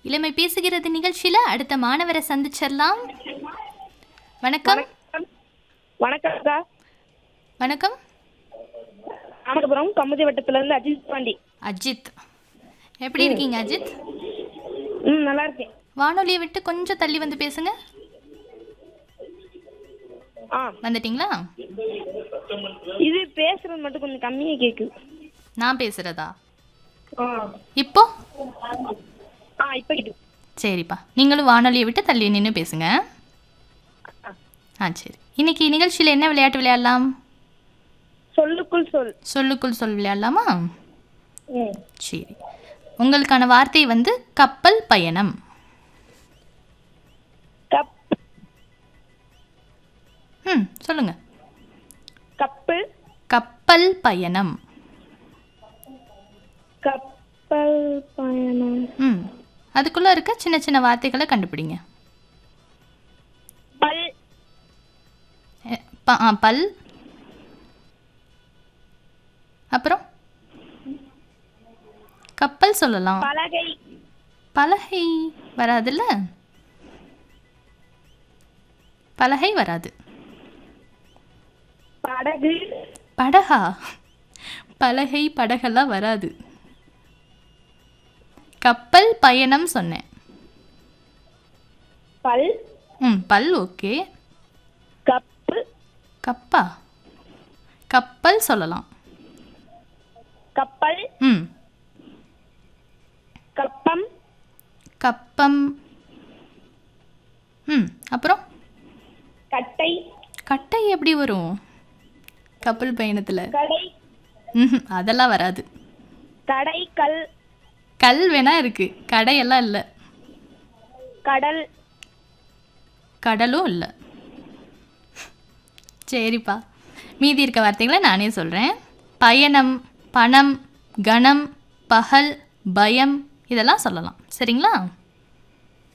இளமை பேசுகிறது நிகழ்ச்சியில அடுத்த மாணவரை சந்திச்சிடலாம் வணக்கம் வணக்கம் அக்கா வணக்கம் ராமநாதபுரம் கமுதி வட்டத்துல இருந்து அஜித் பாண்டி அஜித் எப்படி இருக்கீங்க அஜித் ம் நல்லா இருக்கேன் வானொலியை விட்டு கொஞ்சம் தள்ளி வந்து பேசுங்க ஆ வந்துட்டீங்களா இது பேசுறது மட்டும் கொஞ்சம் கம்மியா கேக்குது நான் பேசுறதா ஆ இப்போ ஆ இப்போ கேக்குது சரிப்பா நீங்களும் வானொலியை விட்டு தள்ளி நின்று பேசுங்க ஆ சரி இன்னைக்கு நிகழ்ச்சியில் என்ன விளையாட்டு விளையாடலாம் சொல்லுக்குள் சொல் சொல்லுக்குள் சொல் விளையாடலாமா ம் சரி உங்களுக்கான வார்த்தை வந்து கப்பல் பயணம் கப் ம் சொல்லுங்க கப்பல் கப்பல் பயணம் கப்பல் பயணம் ம் அதுக்குள்ளே இருக்க சின்ன சின்ன வார்த்தைகளை கண்டுபிடிங்க பல் எ, ப- ஆ, பல் அப்புறம் கப்பல் சொல்லலாம் பலகை பலகை வராதுல்ல பலகை வராது படகு படகா பலகை படகெல்லாம் வராது கப்பல் பயணம் சொன்னேன் பல் ம் பல் ஓகே கப்பு கப்பா கப்பல் சொல்லலாம் கப்பல் ம் கப்பம் கப்பம் ம் அப்புறம் கட்டை கட்டை எப்படி வரும் கப்பல் பயணத்தில் கடை ம் அதெல்லாம் வராது கடை கல் கல் வேணா இருக்கு கடையெல்லாம் இல்லை கடல் கடலும் இல்லை சரிப்பா மீதி இருக்க வார்த்தைகளை நானே சொல்கிறேன் பயணம் பணம் கணம் பகல் பயம் இதெல்லாம் சொல்லலாம் சரிங்களா